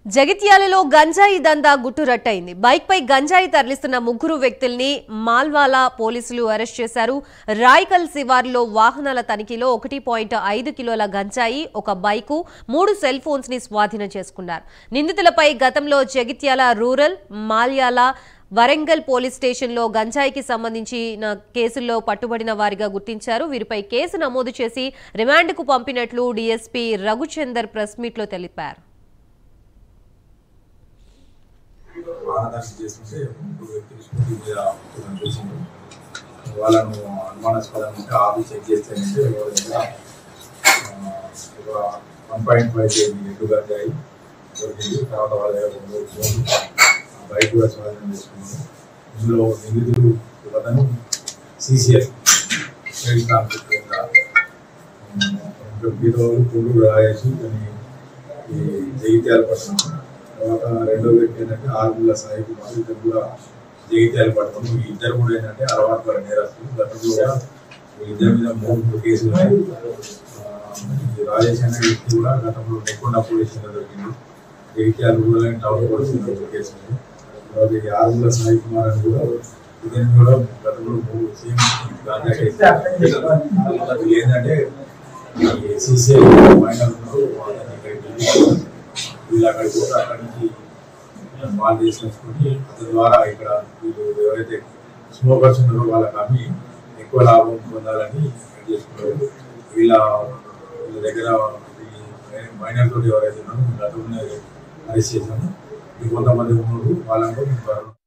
జగిత్యాలలో గంజాయి దందా గుట్టురట్టయింది బైక్ పై గంజాయి తరలిస్తున్న ముగ్గురు వ్యక్తుల్ని మాల్వాలా పోలీసులు అరెస్ట్ చేశారు రాయ్కల్ శివార్లో వాహనాల తనిఖీలో ఒకటి పాయింట్ ఐదు కిలోల గంజాయి ఒక బైకు మూడు సెల్ ఫోన్స్ ని స్వాధీనం చేసుకున్నారు నిందితులపై గతంలో జగిత్యాల రూరల్ మాల్యాల వరంగల్ పోలీస్ స్టేషన్లో గంజాయికి సంబంధించిన కేసుల్లో పట్టుబడిన వారిగా గుర్తించారు వీరిపై కేసు నమోదు చేసి రిమాండ్కు పంపినట్లు డీఎస్పీ రఘుచందర్ ప్రెస్ మీట్లో తెలిపారు వాహనాన్ని చేస్తుంటే ముగ్గురు వ్యక్తులు స్కూటీ మీద కనిపించింది వాళ్ళను అనుమానాస్పదంగా ఆపి చెక్ చేస్తేనంటే ఎవరి దగ్గర ఆ, ఒక వన్ పాయింట్ ఫైవ్ కేజీ ఎడ్డు గంజాయి దొరికింది తర్వాత వాళ్ళ దగ్గర రెండు ఫోన్లు, ఆ బైక్ కూడా స్వాధీనం చేసుకున్నాము ఇందులో నిందితులు ఒకతను సిసిఎస్ క్రెడిట్ కాన్ఫ్లిక్ట్ కింద ఇంకొక రోజులు పుల్లు రాయేసి దాన్ని ఈ జగిత్యాల పట్టణం తర్వాత రెండో వ్యక్తి ఏంటంటే ఆరుగుల సాయి కుమార్ ఇద్దరు కూడా జగిత్యాల పట్టణం ఈ ఇద్దరు కూడా ఏంటంటే అలవాటు పడిన నేరస్తులు గతంలో కూడా ఇద్దరి మీద మూడు కేసులు ఉన్నాయి ఆ, ఈ రాజేష్ అనే వ్యక్తి కూడా గతంలో నెక్కొండ పోలీస్ స్టేషన్ దొరికింది Jagtial rural and town police station case ఉంది తర్వాత ఈ ఆరుగుల సాయి కుమార్ అని కూడా ఇతను కూడా గతంలో మూడు సేమ్ గాంజా కేసు అది ఏంటంటే ఈ సిసిఐ మైనర్ ఉన్నారు వాళ్ళని ఇక్కడికి పిలిపించారు. వీళ్ళు అక్కడికి పోతే అక్కడి నుంచి వాళ్ళు తీసుకొచ్చుకొని అతని ద్వారా ఇక్కడ వీళ్ళు ఎవరైతే స్మోకర్స్ ఉన్నారో వాళ్ళకి అమ్మి ఎక్కువ లాభం పొందాలని చేసుకున్నారు వీళ్ళ వీళ్ళ దగ్గర ఈ మైనర్ తోటి ఎవరైతే ఉన్నారో గతంలో అరెస్ట్ చేశాము ఇంకొంతమంది ఉన్నారు వాళ్ళని కూడా మేము త్వరలో